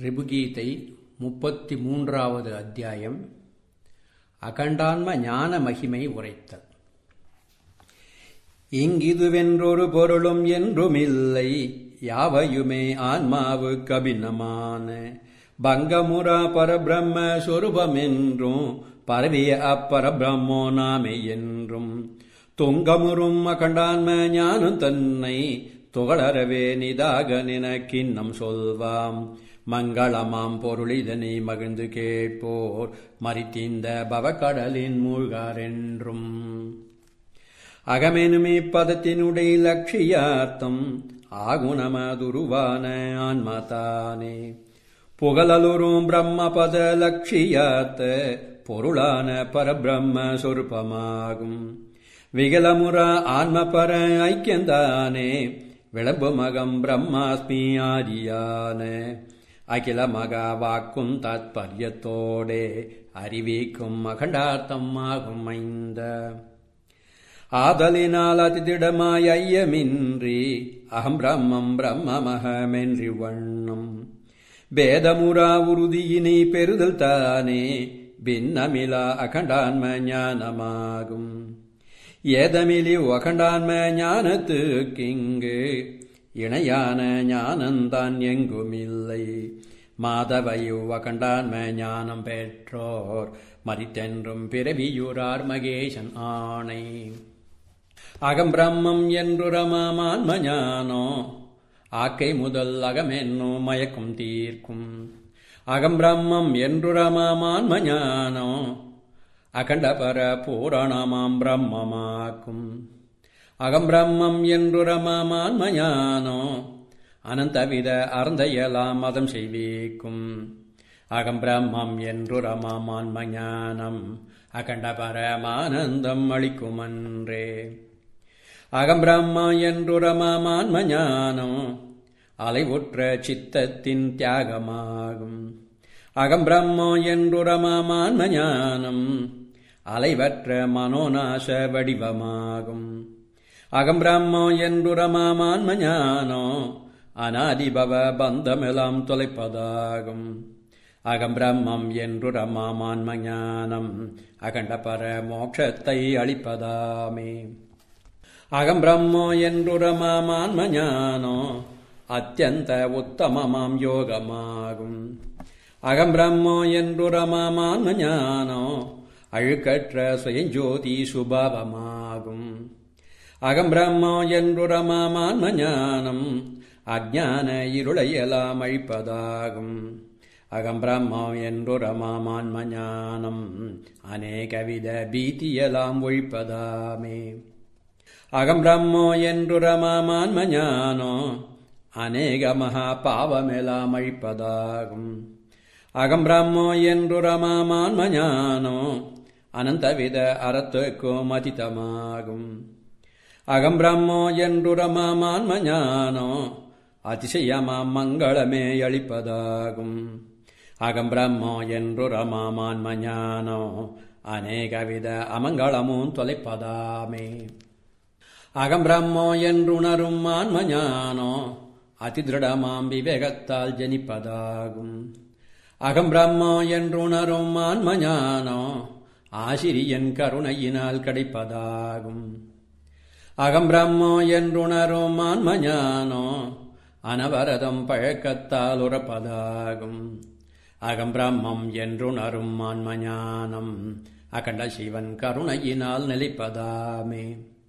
ரிபுகீதை முப்பத்தி மூன்றாவது அத்தியாயம் அகண்டான்ம ஞான மகிமை உரைத்தல் இங்கிதுவென்றொரு பொருளும் என்றுமில்லை யாவையுமே ஆன்மாவுக்கு அபிநமான பங்கமுரா பரபிரம்ம சொரூபமென்றும் பரவிய அப்பரபிரம்மோ நாமே என்றும் தொங்கமுறும் அகண்டான்ம ஞானம் தன்னை துகளறவே நிதாக நினக்கின்னம் சொல்வாம் மங்களமாம் பொருளிதனை மகிழ்ந்து கேட்போர் மறித்தீந்த பவக்கடலின் மூழ்காரென்றும் அகமெனுமே பதத்தினுடைய லட்சியார்த்தம் ஆகுணமதுருவான ஆன்மதானே புகழலுறும் பிரம்மபத லட்சியார்த்த பொருளான பரபிரம்ம சொருப்பமாகும் விகலமுரா ஆன்மபர ஐக்கியந்தானே விளம்புமகம் பிரம்மாஸ்மி ஆதியான அகில மகா வாக்கும் தாத்பரியத்தோடே அறிவிக்கும் அகண்டார்த்தம் ஆகும் ஐந்த ஆதலினால் அதிதிடமாய் ஐயமின்றி அகம் பிரம்மம் பிரம்மமகமென்றி வண்ணம் பேதமுரா உறுதியினை பெறுதல் தானே பின்னமிலா அகண்டான்ம ஞானமாகும் ஏதமிலி அகண்டான்ம ஞானத்துக்கிங்கு இணையான ஞானந்தான் எங்குமில்லை மாதவையு அகண்டான்ம ஞானம் பெற்றோர் மறித்தென்றும் பிறவியுறார் மகேசன் ஆணை அகம் பிரம்மம் என்றுரமான்ம ஞானோ ஆக்கை முதல் அகமென்னோ மயக்கும் தீர்க்கும் அகம் பிரம்மம் என்றுரமான்ம ஞானோ அகண்டபர பூரணமாம் பிரம்மமாக்கும் அகம் பிரம்மம் என்றுரமான்ம ஞானோ அனந்தவித அறந்தையலாம் மதம் செய்வீக்கும் அகம் பிரம்மம் என்றுரமான்ம ஞானம் அகண்டபரமானந்தம் அளிக்குமன்றே அகம் பிரம்மா என்றுரமான்ம ஞானம் அலைவுற்ற சித்தத்தின் தியாகமாகும் அகம் பிரம்மோ என்றுரமான்ம ஞானம் அலைவற்ற மனோநாச வடிவமாகும் அகம் பிரம்மோ என்றுரமான்ம ஞானோ அநாதிபவ பந்தமெல்லாம் தொலைப்பதாகும் அகம் பிரம்மம் என்றுரமான்ம ஞானம் அகண்டபர மோட்சத்தை அளிப்பதாமே அகம் பிரம்மோ என்றுரமான்ம ஞானோ அத்தியந்த உத்தமமாம் யோகமாகும் அகம் பிரம்மோ என்றுரமான்ம ஞானோ அழுக்கற்ற சுயஞ்சோதி சுபாவமாகும் அகம் பிரம்மோ என்றுரமான்ம ஞானம் அஜான இருளையெல்லாம் அழிப்பதாகும் அகம் பிரம்மோ என்றுரமான்ம ஞானம் அநேகவித பீதியெல்லாம் ஒழிப்பதாமே அகம் பிரம்மோ என்றுரமான்ம ஞானோ அநேக மகா பாவமெல்லாம் அழிப்பதாகும் அகம் பிரம்மோ என்றுரமான்ம ஞானோ அனந்தவித அறத்துக்கும் அதிதமாகும் அகம் பிரம்மோ என்றுரமான்ம ஞானோ அதிசயமாம் மங்களமே அளிப்பதாகும் அகம் பிரம்மோ என்றுரமான்ம ஞானோ அநேகவித அமங்களமும் தொலைப்பதாமே அகம் பிரம்மோ என்றுணரும் ஆன்ம ஞானோ அதிதிருடமாம் விவேகத்தால் ஜனிப்பதாகும் அகம் பிரம்மோ என்றுணரும் ஆன்ம ஞானோ ஆசிரியன் கருணையினால் கிடைப்பதாகும் அகம் பிரம்மோ என்றுணரும் ஆன்ம ஞானோ அனவரதம் பழக்கத்தால் உறப்பதாகும் அகம் பிரம்மம் என்றுணரும் ஆன்ம ஞானம் அகண்ட சிவன் கருணையினால் நிலைப்பதாமே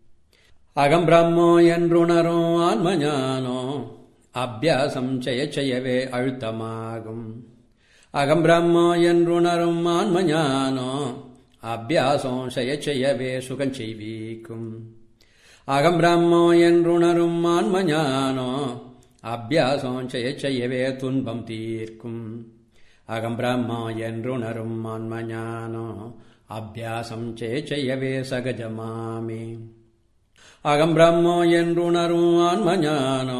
அகம் பிரம்மோ என்றுணரும் ஆன்ம ஞானோ அபியாசம் செய்ய செய்யவே அழுத்தமாகும் அகம் பிரம்மோ என்றுணரும் ஆன்ம ஞானோ அபியாசம் செய்ய செய்யவே சுகம் செய்வீக்கும் அகம் பிரம்மோ என்றுணரும் ஆன்ம ஞானோ அபியாசம் செய்ய செய்யவே துன்பம் தீர்க்கும் அகம் பிரம்மோ என்றுணரும் ஆன்ம ஞானோ அபியாசம் செய்ய செய்யவே சகஜமாமே அகம் பிரம்மோ என்றுணரும் ஆன்ம ஞானோ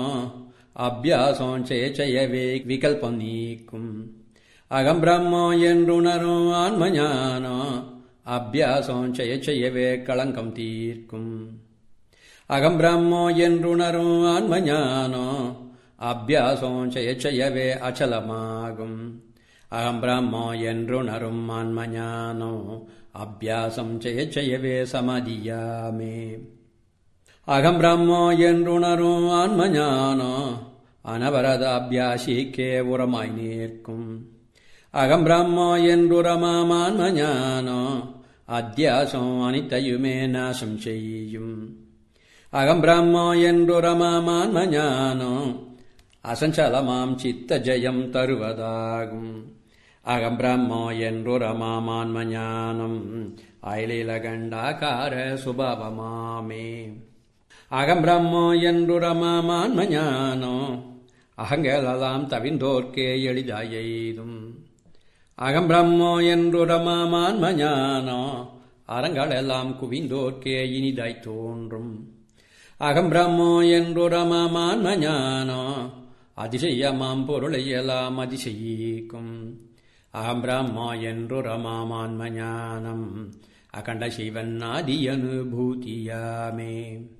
அபியாசம் செய்ய செய்யவே விகல்பம் நீக்கும் அகம் பிரம்மோ என்றுணரும் ஆன்ம ஞானோ அபியாசம் செய்ய செய்யவே களங்கம் தீர்க்கும் அகம் பிரம்மோ என்றுணரும் ஆன்ம ஞானோ அபியாசம் செய்ய செய்யவே அச்சலமாகும் அகம் பிரம்மோ என்றுணரும் ஆன்மஞானம் அபியாசம் செய்ய செய்யவே சமதியாமே அகம் பிரம்மோ என்றுணரும் ஆன்மஞானம் அனவரத அபியாசிக்கே உரமாய் நிற்கும் அகம் பிரம்மோ என்றுரமாம் ஆன்மஞானம் அத்தியாசம் அனைத்தையுமே நாசம் செய்யும் அகம் பிரம்மோ என்றுரமாம் ஆன்மஞானம் அசஞ்சலமாம் சித்த ஜெயம் தருவதாகும் அகம் பிரம்மோ என்றுரமாம் ஆன்மஞானம் அயலிலகண்டாகார சுபாவமாமே அகம் பிரம்மோ என்றுரமாம் ஆன்மஞானம் அகங்கெல்லாம் தவிந்தோர்க்கே எளிதாயெய்தும் அகம் பிரம்மோ என்றுரமாம் ஆன்மஞானம் அறங்களெல்லாம் குவிந்தோர்க்கே இனிதாய் தோன்றும் அகம் பிரம்மோ என்றுரமாம் ஆன்மஞானம் அதிசயமாம் பொருளையெல்லாம் அதிசயிக்கும் அகம் பிரம்மோ என்றுரமாம் ஆன்மஞானம் அகண்ட சிவன் ஆதி அனுபூதியாமே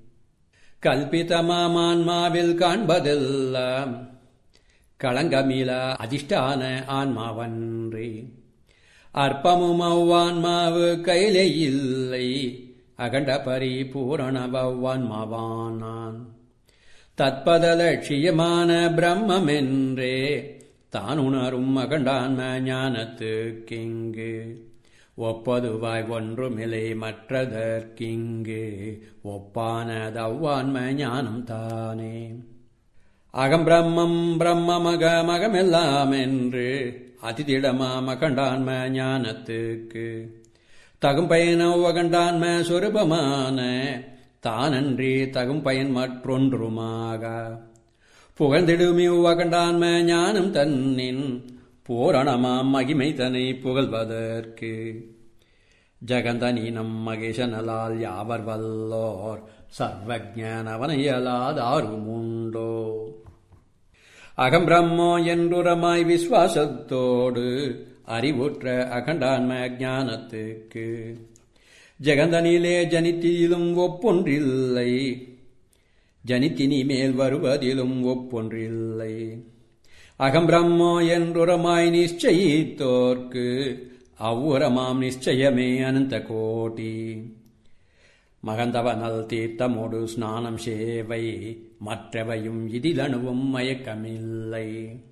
கல்பிதமாமான்மாவில் காண்பதெல்லாம் களங்கமில அதிஷ்டான ஆன்மாவன்றி அற்பமும் அவ்வான்மாவு கையிலே இல்லை அகண்ட பரிபூரண பவ்வான்மாவானான் தத்பத லட்சியமான பிரம்மென்றே தான் உணரும் அகண்டான்ம ஞானத்துக்கிங்கு ஒப்பதுவாய் ஒன்றுமில்லை மற்றதற்கிங்கு ஒப்பானதவ்வான்ம ஞானம் தானே அகம் பிரம்மம் பிரம்மமகமகமெல்லாம் என்று அதிதிடமாம் அகண்டான்ம ஞானத்துக்கு தகும் பயனவ் அகண்டான்ம சொரூபமான தானன்றி தகும் பயன் மற்றொன்றுமாக புகழ்ந்திடுமிவ் அகண்டான்ம ஞானம் தன்னின் பூரணமாம் மகிமை தன்னை புகழ்வதற்கு ஜகந்தனீனம் மகேசனலால் யாவர் வல்லோர் சர்வஜானவனையலாதாருமுண்டோ அகம் பிரம்மோ என்றுரமாய் விஸ்வாசத்தோடு அறிவுற்ற அகண்டான்ம ஞானத்துக்கு ஜெகந்தனிலே ஜனித்திலும் ஒப்பொன்றில்லை ஜனித்தினி மேல் வருவதிலும் ஒப்பொன்றில்லை அகம் பிரம்மோ என்றுரமாய் நிச்சயித்தோர்க்கு அவ்வுரமாம் நிச்சயமே அனந்த கோட்டி மகந்தவனல் தீர்த்தமோடு ஸ்நானம் சேவை மற்றவையும் இதிலணுவும் மயக்கமில்லை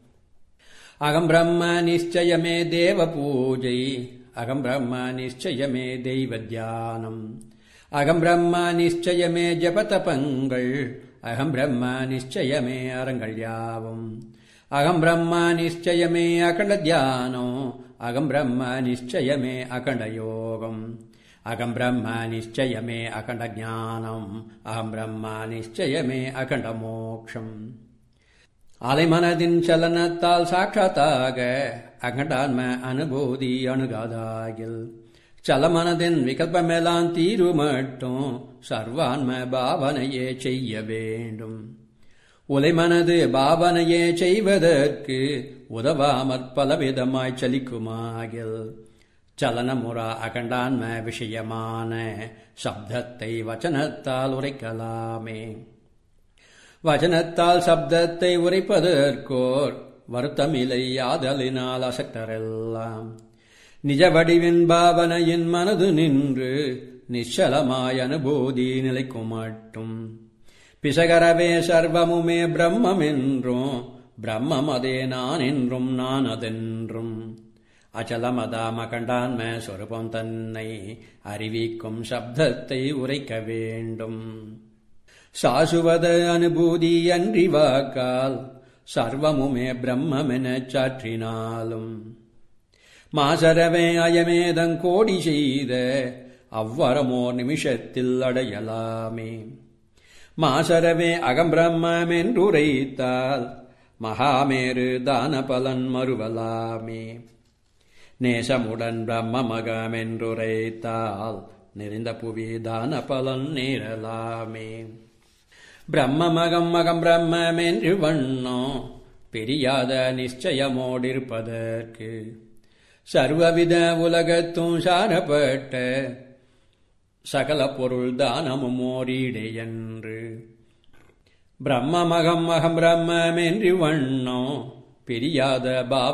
அகம் பிரம்ம நிச்சயமே தேவ பூஜை அகம் பிரம்ம நிச்சயமே தெய்வ தியானம் அகம் பிரம்ம நிச்சயமே ஜபதபங்கள் அகம் பிரம்ம நிச்சயமே அறங்கள் யாவும் அகம் பிரம்ம நிச்சயமே அகண்ட தியானம் அகம் பிரம்ம நிச்சயமே அகண்ட யோகம் அகம் பிரம்ம நிச்சயமே அகண்ட ஞானம் அகம் பிரம்ம நிச்சயமே அகண்ட மோக்ஷம் அலைமனதின் சலனத்தால் சாட்சாத்தாக அகண்டான்ம அனுபூதி அணுகாதாகில் சலமனதின் விகல்பமெல்லாம் தீரு மட்டும் சர்வான்ம பாவனையே செய்ய வேண்டும் உலைமனது பாவனையே செய்வதற்கு உதவாமற் பலவிதமாய் சலிக்குமாகில் சலனமுறா அகண்டான்ம விஷயமான சப்தத்தை வச்சனத்தால் உரைக்கலாமே வச்சனத்தால் சப்தத்தை உரைப்பதற்கோர் வருத்தமில்லை ஆதலினால் அசக்தரெல்லாம் நிஜ வடிவின் பாவனையின் மனது நின்று நிச்சலமாய் அனுபூதி நிலைக்கும் மட்டும் பிசகரவே சர்வமுமே பிரம்மம் என்றும் பிரம்மம் அதே நான் என்றும் நான் அதென்றும் அச்சலமதாம கண்டான்ம சொருபம் தன்னை அறிவிக்கும் சப்தத்தை உரைக்க வேண்டும் சாசுவத அனுபூதி அன்றி வாக்கால் சர்வமுமே பிரம்மெனச் சாற்றினாலும் மாசரவே அயமேதங்கோடி செய்த அவ்வரமோ நிமிஷத்தில் அடையலாமே மாசரவே அகம் பிரம்மம் என்றுரைத்தால் மகாமேரு தான பலன் மறுவலாமே நேசமுடன் பிரம்மமகம் என்றுரைத்தால் நிறைந்த புவி தான பலன் நேரலாமே பிரம்மமகம் மகம் பிரம்மம் என்று வண்ணோ பெரியாத நிச்சயமோடிருப்பதற்கு சர்வவித உலகத்தும் சாரப்பட்ட சகல பொருள் தானமும் ஓரீடே என்று பிரம்மமகம் அகம் பிரம்மென்றி வண்ணம் பிரியாத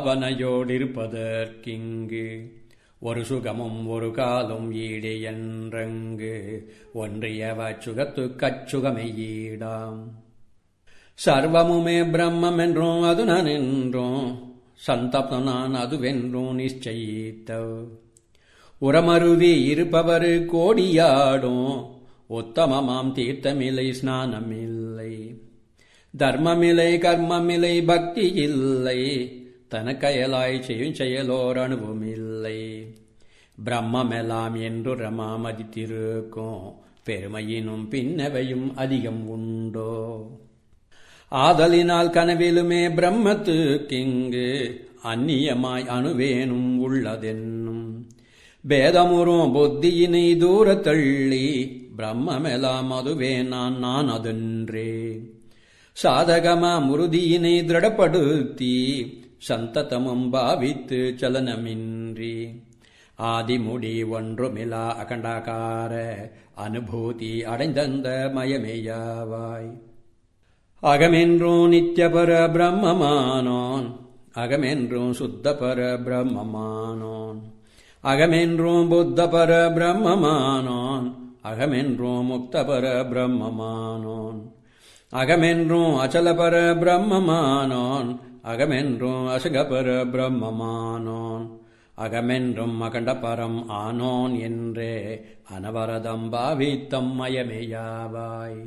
பாவனையோடிருப்பதற்கிங்கு ஒரு சுகமும் ஒரு காலும் ஈடு என்றங்கு ஒன்றியவ சுகத்து கச்சுகமை ஈடாம் சர்வமுமே பிரம்மம் என்றும் அது நான் என்றும் சந்தப்தம் நான் அதுவென்றும் நிச்சயித்த உரமருவி இருப்பவர் கோடியாடும் உத்தமமாம் தீர்த்தமில்லை ஸ்நானமில்லை தர்மமில்லை கர்மமில்லை பக்தி இல்லை தனக்கயலாய் செய்யும் செயலோர் அனுபவமில்லை பிரம்மெல்லாம் என்று ரமாமதித்திருக்கும் பெருமையினும் பின்னவையும் அதிகம் உண்டோ ஆதலினால் கனவிலுமே பிரம்மத்துக்கிங்கு அந்நியமாய் அணுவேனும் உள்ளதென்னும் பேதமுறும் புத்தியினை தூர தள்ளி பிரம்மெல்லாம் அதுவே நான் நான் அதென்றே சாதகமா முருதியினை திருடப்படுத்தி சந்ததமும் பாவித்து சலனமின்றி ஆதிமுடி ஒன்றுமிலா அகண்டாகார அனுபூதி அடைந்தந்த மயமேயாவாய் அகமென்றும் நித்யபர பிரம்மமானோன் அகமென்றும் சுத்தபர பிரம்மமானோன் அகமென்றும் புத்தபர பிரம்மமானோன் அகமென்றும் முக்தபர பிரம்மமானோன் அகமென்றும் அச்சலபர பிரம்மமானோன் அகமென்றும் அசகபர பிரம்மமானோன் அகமென்றும் அகண்டபரம் ஆனோன் என்றே அனவரதம் பாவித்தம் மயமேயாவாய்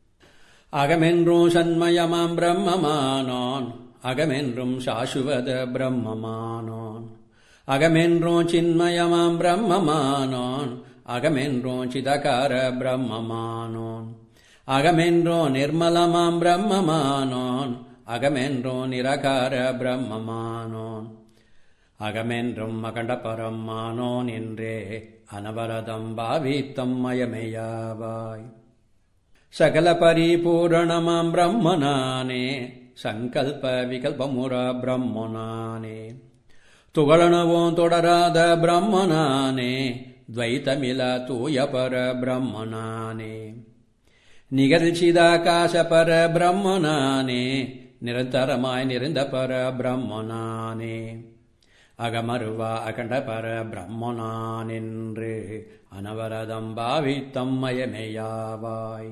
அகமென்றும் சண்மயமாம் பிரம்மமானோன் அகமென்றும் சாசுவத பிரம்மமானோன் அகமென்றும் சின்மயமாம் பிரம்மமானோன் அகமென்றும் சிதகார பிரம்மமானோன் அகமென்றும் நிர்மலமாம் பிரம்மமானோன் அகமென்றும் நிரகார பிரம்மமானோன் அகமென்றும் அகண்டபரம் மானோன் என்றே அனவரதம் பாவித்தம் மயமேயாவாய் சகல பரிபூரணமாம் பிரம்மனானே சங்கல்ப விகல்பமுற பிரம்மனானே துகளனவும் தொடராத பிரம்மனானே துவைத்தமில தூயபர பிரம்மனானே நிகழ்ச்சிதாகாச பர பிரம்மனானே நிரந்தரமாய் நிறைந்த பர பிரம்மனானே அகமருவா அகண்ட பர பிரம்மனான் என்று அனவரதம் பாவித்தம் மயமேயாவாய்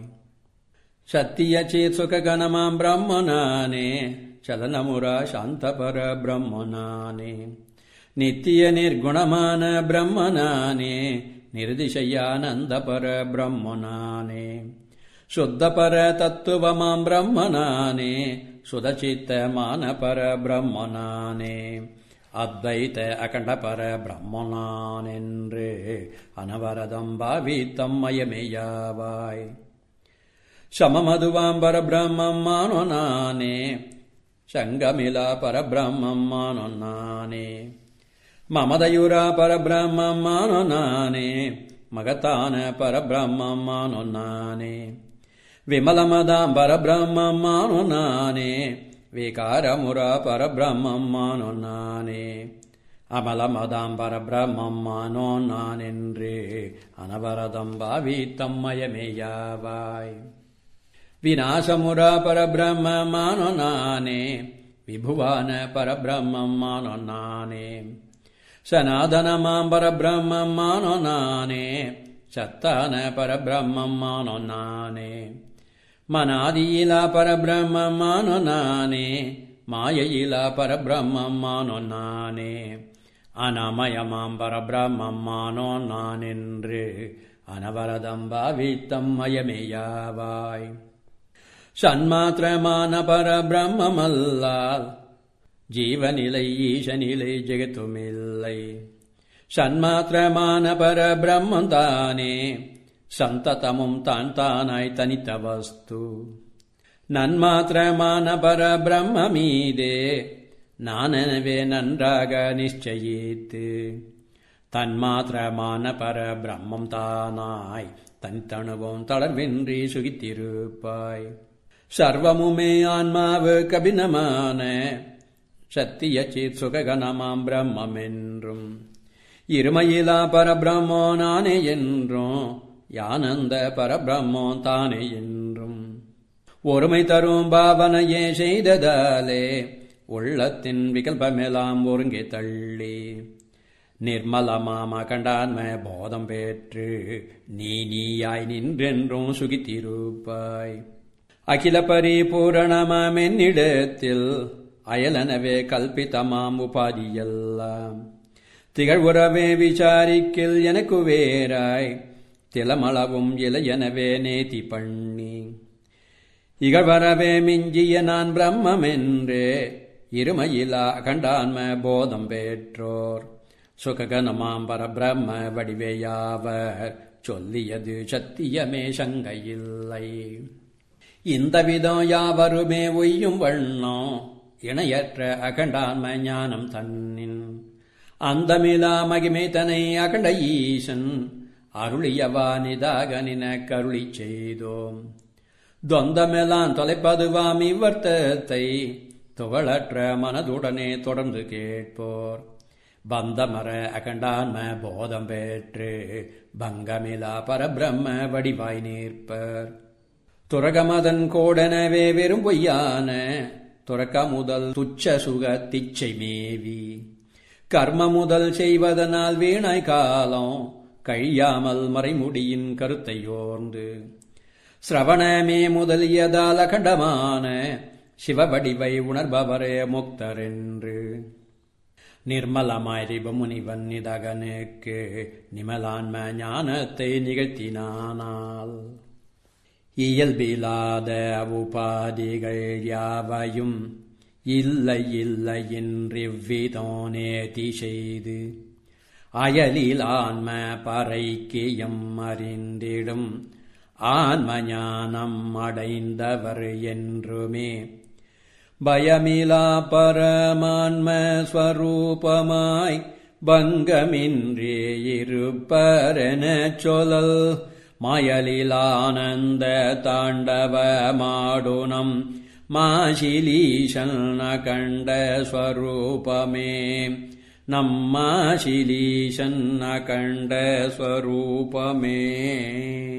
சத்திய சேத் சுககணமாம் பிரம்மனானே சலனமுரா சாந்தபர பிரம்மனானே நித்திய நிர்குணமான பிரம்மனானே நிர்திசையானந்தபர பிரம்மனானே சுத்தபர தத்துவமாம் பிரம்மனானே சுதச்சித்தமான பர பிரம்மனானே அத்வைத்த அகண்டபர பிரம்மனான் என்று அனவரதம் பாவித்தம் மயமேயாவாய் சமமதுவாம் பரபிரம்மம் மானோ நானே சங்கமில பரபிரம்மம் மானோ நானே மமதயுரா பரபிரம்மம் மானோ நானே மகத்தான பரபிரம்மம் மானோ நானே விமலமதாம் பரபிரம்மம் மானோ நானே விகாரமுரா பரபிரம்மம் மானோ நானே அமலமதாம் பரபிரம்மம் மானோ நான் என்று அனவரதம் பாவித்தம் மயமேயாவாய் விநாசமுரா பரபிரம்மம் மானோ நானே விபுவான பரபிரம்மம் மானோ நானே சனாதனமாம் பரபிரம்மம் மானோ நானே சத்தான பரபிரம்மம் மானோ நானே மனாதியிலா பரபிரம்மம் மானோ நானே மாயையிலா பரபிரம்மம் மானோ நானே அனமயமாம் பரபிரம்மம் மானோ நான் என்று அனவரதம் பாவித்தம் மயமேயாவாய் சன்மாத்திரமான பரபிரம்மல்லால் ஜீவநிலை ஈசநிலை ஜெகத்துமில்லை சன்மாத்திரமான பரபிரம்மம் தானே சந்ததமும் தான் தானாய் தனித்த வஸ்து நன்மாத்திரமான பரபிரம்மீதே நானெனவே நன்றாக நிச்சயித்து தன்மாத்திரமான பரபிரம்மம் தானாய் தனித்தனுவும் தளர்வின்றி சுகித்திருப்பாய் சர்வமுமே ஆன்மாவு கபினமான சத்திய சித் சுககணமாம் பிரம்மென்றும் இருமையிலா பரபிரம்மோ நானே என்றும் யானந்த பரபிரம்மோ தானே என்றும் ஒருமை தரும் பாவனையே செய்ததாலே உள்ளத்தின் விகல்பமெல்லாம் ஒருங்கே தள்ளி நிர்மலமாம கண்டான்ம போதம் பெற்று நீ நீயாய் நின்றென்றும் சுகித்திருப்பாய் அகில பரிபூரணமாம் என்னிடத்தில் அயலனவே கல்பித்தமாம் உபாதியெல்லாம் திகழ்வுறவே விசாரிக்கில் எனக்கு வேறாய் திலமளவும் இளையனவே நேதி பண்ணி இகழ்வரவே மிஞ்சிய நான் பிரம்மென்றே இருமையிலா அகண்டான்ம போதம் பெற்றோர் சுககனமாம் பரபிரம்ம வடிவேயாவர் சொல்லியது சத்தியமே சங்கையில்லை இந்த விதம் யாவருமே ஒய்யும் வண்ணம் இணையற்ற அகண்டான்ம ஞானம் தன்னின் அந்தமிலா மகிமை தனை அகண்ட ஈசன் அருளியவா நிதாக நின கருளி செய்தோம் தொந்தமெல்லாம் தொலைப்பதுவாம் இவ்வர்த்தத்தை துகளற்ற மனதுடனே தொடர்ந்து கேட்போர் பந்தமர அகண்டான்ம போதம் பெற்று பங்கமிலா பரபிரம்ம வடிவாய் நிற்பர் துரகமதன் கோடனவே வெறும் பொய்யான துறக்க முதல் துச்ச சுக திச்சை மேவி கர்ம முதல் செய்வதனால் வீணாய் காலம் கழியாமல் மறைமுடியின் கருத்தையோர்ந்து சிரவணமே முதலியதால் அகண்டமான சிவவடிவை உணர்பவரே முக்தரென்று நிர்மலமாய் முனிவன் நிதகனுக்கு நிமலான்ம ஞானத்தை நிகழ்த்தினானால் இயல்பிலாத உபாதிகள் யாவையும் இல்லை இல்லை என்றிவ்விதோ நேதி செய்து அயலில் ஆன்ம பறைக்கியம் அறிந்திடும் ஆன்ம ஞானம் அடைந்தவர் என்றுமே பயமிலா பரமான்ம ஸ்வரூபமாய் பங்கமின்றி இருப்பரெனச் சொல்லல் மாயலிலானந்த தாண்டவமாடுனம் மாசிலீசன் அகண்ட ஸ்வரூபமே நம்மாசிலீசன் அகண்ட ஸ்வரூபமே